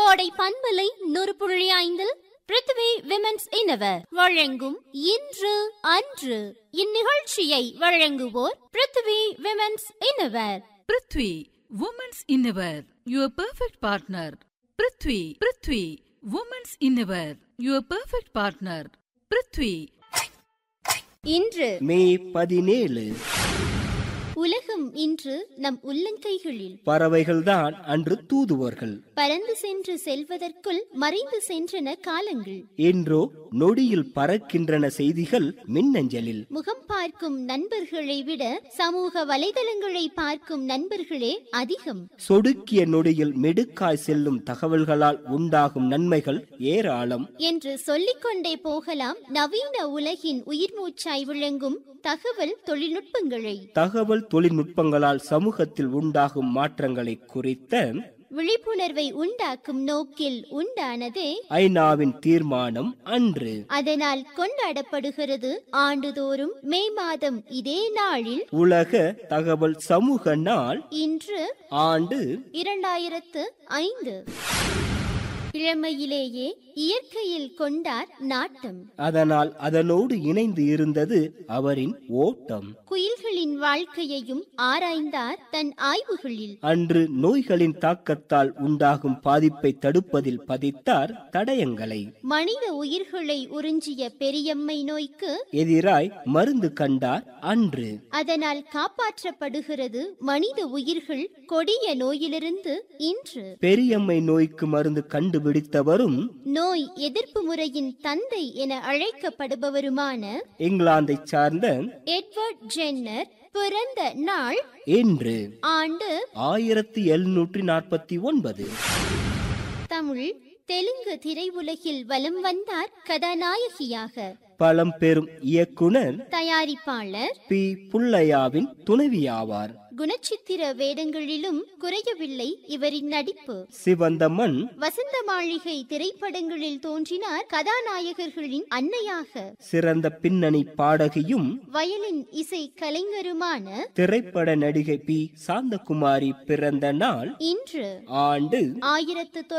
கோடை பண்பலை நூறு புள்ளி ஐந்தில் பிருத்திவி விமென்ஸ் இனவர் வழங்கும் இன்று அன்று இந்நிகழ்ச்சியை வழங்குவோர் Prithvi women's innerwear Prithvi women's innerwear your perfect partner Prithvi Prithvi women's innerwear your perfect partner Prithvi இன்று மே பதினேழு உலகம் இன்று நம் உள்ளங்கைகளில் பறவைகள்தான் அன்று தூதுவர்கள் பறந்து சென்று செல்வதற்குள் மறைந்து சென்றன காலங்கள் என்றோ நொடியில் பறக்கின்றன செய்திகள் மின்னஞ்சலில் முகம் பார்க்கும் நண்பர்களை விட சமூக வலைதளங்களை பார்க்கும் நண்பர்களே அதிகம் சொடுக்கிய நொடியில் மெடுக்காய் செல்லும் தகவல்களால் உண்டாகும் நன்மைகள் ஏராளம் என்று சொல்லிக்கொண்டே போகலாம் நவீன உலகின் உயிர் மூச்சாய் விளங்கும் தகவல் தொழில்நுட்பங்களை தகவல் தொழில்நுட்பங்களால் சமூகத்தில் உண்டாகும் மாற்றங்களை குறித்த விழிப்புணர்வை உண்டாக்கும் நோக்கில் உண்டானதே ஐநாவின் தீர்மானம் அன்று அதனால் கொண்டாடப்படுகிறது ஆண்டுதோறும் மே மாதம் இதே நாளில் உலக தகவல் சமூக நாள் இன்று ஆண்டு இரண்டாயிரத்து ஐந்து இளமையிலேயே இயற்கையில் கொண்டார் நாட்டம் அதனால் அதனோடு இணைந்து இருந்தது அவரின் ஓட்டம் குயில்களின் வாழ்க்கையையும் ஆராய்ந்தார் தன் ஆய்வுகளில் அன்று நோய்களின் தாக்கத்தால் உண்டாகும் பாதிப்பை தடுப்பதில் பதித்தார் தடயங்களை மனித உயிர்களை உறிஞ்சிய பெரியம்மை நோய்க்கு எதிராய் மருந்து கண்டார் அன்று அதனால் காப்பாற்றப்படுகிறது மனித உயிர்கள் கொடிய நோயிலிருந்து இன்று பெரியம்மை நோய்க்கு மருந்து கண்டுபிடித்தவரும் நோய் எதிர்ப்பு முறையின் தந்தை என அழைக்கப்படுபவருமான இங்கிலாந்தைச் சார்ந்த எட்வர்ட் ஜென்னர் பிறந்த நாள் என்று ஆண்டு ஆயிரத்தி எழுநூற்றி நாற்பத்தி ஒன்பது தமிழ் தெலுங்கு திரையுலகில் வலம் வந்தார் கதாநாயகியாக பழம்பெரும் இயக்குனர் தயாரிப்பாளர் பி புள்ளையாவின் துணைவியாவார் குணச்சித்திர வேடங்களிலும் குறையவில்லை இவரின் நடிப்பு சிவந்த மண் வசந்த மாளிகை திரைப்படங்களில் தோன்றினார் கதாநாயகர்களின் அன்னையாக சிறந்த பின்னணி பாடகியும் வயலின் இசை கலைஞருமான திரைப்பட நடிகை பி சாந்தகுமாரி பிறந்த நாள் இன்று ஆண்டு ஆயிரத்து